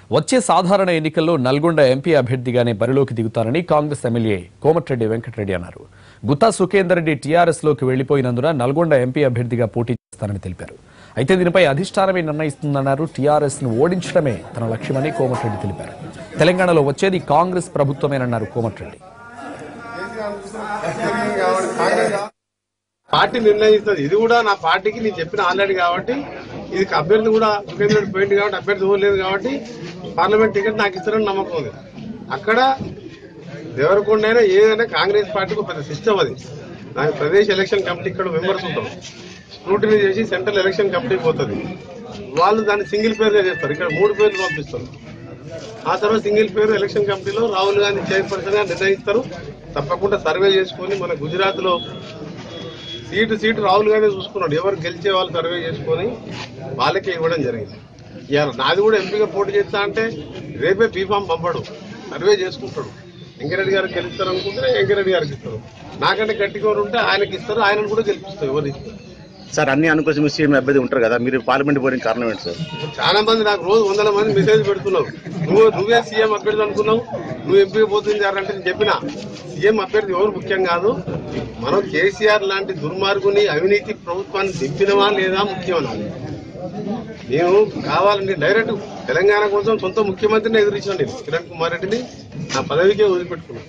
వచ్చే సాధారణ ఎన్నికల్లో నల్గొండ ఎంపీ అభ్యర్థిగానే బరిలోకి దిగుతానని కాంగ్రెస్ ఎమ్మెల్యే కోమటిరెడ్డి వెంకటరెడ్డి అన్నారు గుత్తా సుఖేందర్ రెడ్డి టీఆర్ఎస్ లోకి వెళ్లిపోయినందున నల్గొండ ఎంపీ అభ్యర్థిగా పోటీ చేస్తానని తెలిపారు అయితే దీనిపై అధిష్టానమే నిర్ణయిస్తుందన్నారు టీఆర్ఎస్ ను ఓడించడమే తన లక్ష్యమని కోమటిరెడ్డి తెలిపారు తెలంగాణలో వచ్చేది కాంగ్రెస్ ప్రభుత్వమేనన్నారు కోమటిరెడ్డి పార్టీ నిర్ణయిస్తుంది ఇది కూడా నా పార్టీకి నేను చెప్పిన ఆల్రెడీ కాబట్టి ఇది అభ్యర్థి కూడా సుఖేంద్ర రెడ్డి పోయింది కాబట్టి అభ్యర్థి ఓలేదు కాబట్టి పార్లమెంట్ టికెట్ నాకు ఇస్తారని నమ్మకం ఉంది అక్కడ దేవరకొండ అయినా ఏదైనా కాంగ్రెస్ పార్టీకి ఒక పెద్ద సిస్టమ్ అది దాని ప్రదేశ్ ఎలక్షన్ కమిటీ ఇక్కడ మెంబర్స్ ఉంటాం స్క్రూటినీ చేసి సెంట్రల్ ఎలక్షన్ కమిటీ పోతుంది వాళ్ళు దాన్ని సింగిల్ పేరుగా చేస్తారు ఇక్కడ మూడు పేర్లు పంపిస్తారు ఆ తర్వాత సింగిల్ పేరు ఎలక్షన్ కమిటీలో రాహుల్ గాంధీ చైర్పర్సన్ గా నిర్ణయిస్తారు తప్పకుండా సర్వే చేసుకొని మన గుజరాత్ లో సీటు సీటు రాహుల్ గాంధీ చూసుకున్నాడు ఎవరు గెలిచే వాళ్ళు సర్వే చేసుకొని వాళ్ళకే ఇవ్వడం జరిగింది ఇవాళ నాది కూడా ఎంపీగా పోటీ చేస్తా అంటే రేపే బీఫామ్ పంపడు సర్వే చేసుకుంటాడు వెంకరెడ్డి గారికి గెలుస్తారు అనుకుంటే వెంకరెడ్డి గారికి ఇస్తారు నాకంటే గట్టిగా ఉంటే ఆయనకి ఇస్తారు ఆయనను కూడా గెలిపిస్తారు ఎవరు ఇస్తారు సార్ అన్ని అనుకోసం సీఎం అభ్యర్థి ఉంటారు కదా మీరు పార్లమెంట్ పోయిన కారణం ఏంటి సార్ చాలా మంది నాకు రోజు వందల మంది మెసేజ్ పెడుతున్నావు నువ్వు నువ్వే సీఎం అభ్యర్థి అనుకున్నావు నువ్వు ఎంపీ పోతుంది అంటే నేను చెప్పిన సీఎం అభ్యర్థి ఎవరు ముఖ్యం కాదు మనం కేసీఆర్ లాంటి దుర్మార్గుని అవినీతి ప్రభుత్వాన్ని దింపినవా లేదా ముఖ్యం నాకు నేను కావాలండి డైరెక్ట్ తెలంగాణ కోసం సొంత ముఖ్యమంత్రిని ఎదురించిన నేను కిరణ్ కుమార్ రెడ్డిని నా పదవికే వదిలిపెట్టుకున్నాను